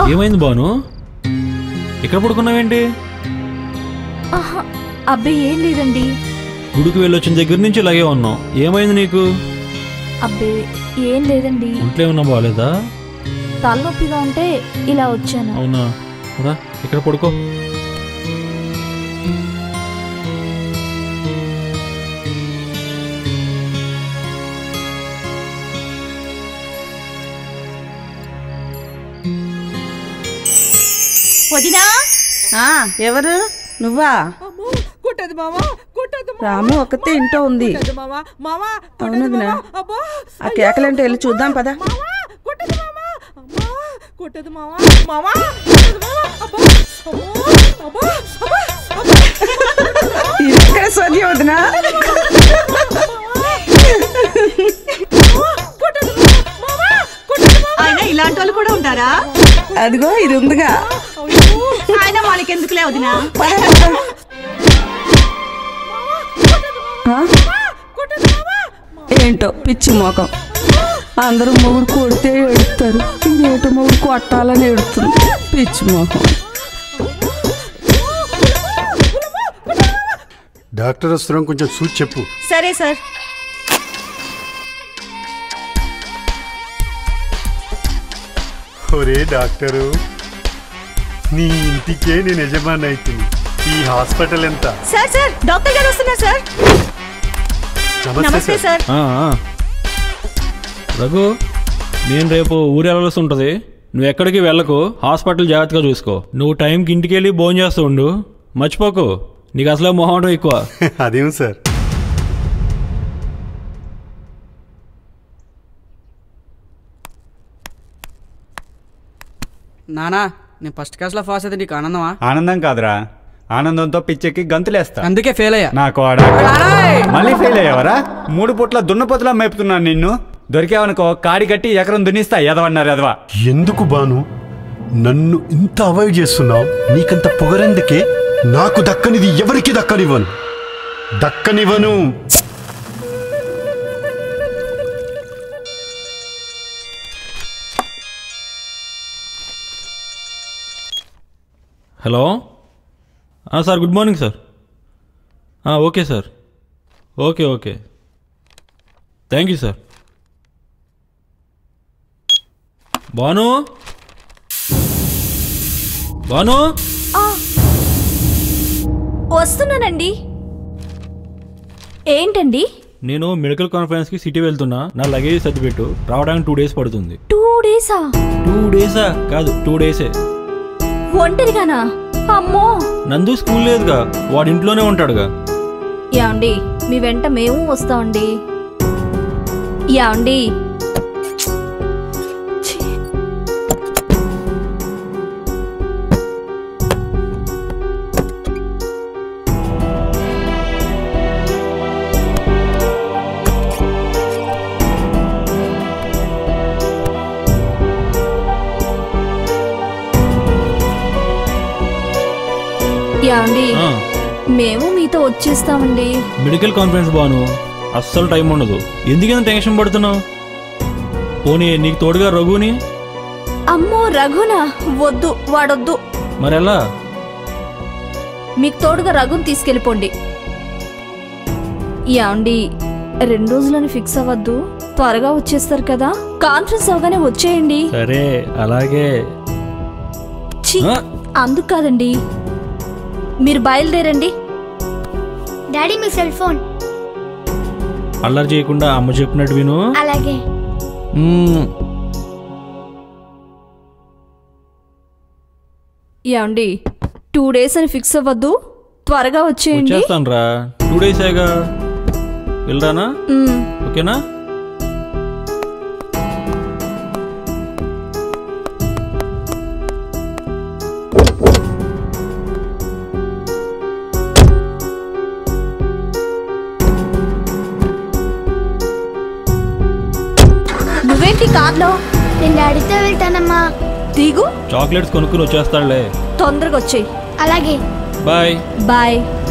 ఏమైంది బాను ఇక్కడ పడుకున్నావేంటి ఆహా, అబ్బే ఏం లేదండి గుడికి వెళ్ళొచ్చిన దగ్గర నుంచి ఇలాగే ఉన్నావు ఏమైంది నీకు అబ్బే ఏం లేదండి ఒంట్లో ఏమన్నా బాగాలేదా తలనొప్పిగా ఉంటే ఇలా వచ్చాను అవునా రా ఇక్కడ పడుకో వదినా ఆ, ఎవరు నువ్వా అమ్మో కొట్టదు మావా కొట్టదు రాము ఒక్కతే ఇంట్లో ఉంది కొట్టదు మావా మావా అవును కొట్టదు వదినా. మావా అబ్బో ఆ కేకలేంటో వెళ్ళి చూద్దాం పదా మావా కొట్టదు మావా అమ్మా కొట్టదు మావా మావా కొట్టదు మావా అబ్బో అమ్మో అబ్బో అబ్బో అబ్బో ఇది ఎక్కడ సోది వదినా కొట్టదు మావా కొట్టదు మావా ఆయన ఇలాంటి వాళ్ళు కూడా ఉంటారా అదిగో ఇది ఉందిగా అయ్యో ఆయన మనకెందుకులే వదినా పద, పద. ఆ? కొట్టదు మావా ఏంటో పిచ్చి మోకం అందరూ మొగుడు కొడితే ఏడుస్తారు ఇదేటో మొగుడు కొట్టాలని ఏడుతుంది పిచ్చి మోకం డాక్టర్ వస్తున్నాం కొంచెం చూసి చెప్పు సరే సార్ ఒరే డాక్టరు నీ ఇంటికే నేను యజమాని అవుతుంది ఈ హాస్పిటల్ ఎంత సార్ సార్ డాక్టర్ గారు వస్తున్నారు సార్ నమస్తే సార్ ఆ, ఆ. రఘు నేను రేపు ఊరు వెళ్ళాల్సి ఉంటుంది నువ్వు ఎక్కడికి వెళ్ళకు హాస్పిటల్ జాగ్రత్తగా చూసుకో నువ్వు టైంకి ఇంటికి వెళ్ళి భోజనం చేస్తూ ఉండు మర్చిపోకు నీకు అసలే మొహం ఎక్కువ అదేం సార్ నానా నేను ఫస్ట్ క్లాస్లో పాస్ అయితే నీకు ఆనందమా ఆనందం కాదురా ఆనందంతో పిచ్చెక్కి గంతులేస్తా అందుకే ఫెయిల్ అయ్యా నాకు ఆడ మళ్ళీ ఫెయిల్ అయ్యావరా మూడు పుట్ల దున్నపోతులా మేపుతున్నాను నిన్ను దొరికావనుకో కాడి కట్టి ఎకరం దున్నిస్తా ఎదవన్నారు ఎదవా ఎందుకు బాను నన్ను ఇంత అవాయిడ్ చేస్తున్నావు నీకంత పొగరెందుకే నాకు దక్కనిది ఎవరికి దక్కనివ్వను దక్కనివ్వను హలో ఆ, సార్ గుడ్ మార్నింగ్ సార్ ఆ, okay sir okay okay thank you sir Banu Banu వస్తున్నానండి ఏంటండి నేను మెడికల్ కాన్ఫరెన్స్కి సిటీ వెళ్తున్నా నా లగేజ్ సర్దిపెట్టు రావడానికి టూ డేస్ పడుతుంది టూ డేసా టూ డేసా కాదు టూ డేసే ఒంటరిగానా అమ్మో నందు స్కూల్ లేదుగా వాడు ఇంట్లోనే ఉంటాడుగా యాండి మీ వెంట మేము వస్తామండి యాండి ఛీ. యాండి ఆ, మేము మీతో వచ్చేస్తామండి మెడికల్ కాన్ఫరెన్స్ బాను అస్సలు టైం ఉండదు ఎందుకంత టెన్షన్ పడుతున్నావు పోనీ నీకు తోడుగా రఘుని అమ్మో రఘునా వద్దు వాడొద్దు మరెలా మీకు తోడుగా రఘుని తీసుకెళ్ళిపోండి యాండి రెండు రోజులని ఫిక్స్ అవ్వద్దు త్వరగా వచ్చేస్తారు కదా కాన్ఫరెన్స్ అవగానే వచ్చేయండి సరే అలాగే ఛీ, ఆ? అందుకు కాదండి మీరు బయలుదేరండి డాడీ మీ సెల్ ఫోన్ అల్లరి చేయకుండా అమ్మ చెప్పినట్టు విను అలాగే మ్మ్. యాండి టూ డేస్ అని ఫిక్స్ అవ్వద్దు త్వరగా వచ్చేయండి వచ్చేస్తాను రా టూ డేస్ ఏగా వెళ్ళరానా మ్, ఓకేనా నువ్వేంటి కార్లో నేను డాడీతో వెళ్తానమ్మా దిగు చాక్లెట్స్ కొనుక్కుని వచ్చేస్తాడులే తొందరగా వచ్చేయి అలాగే బాయ్ బాయ్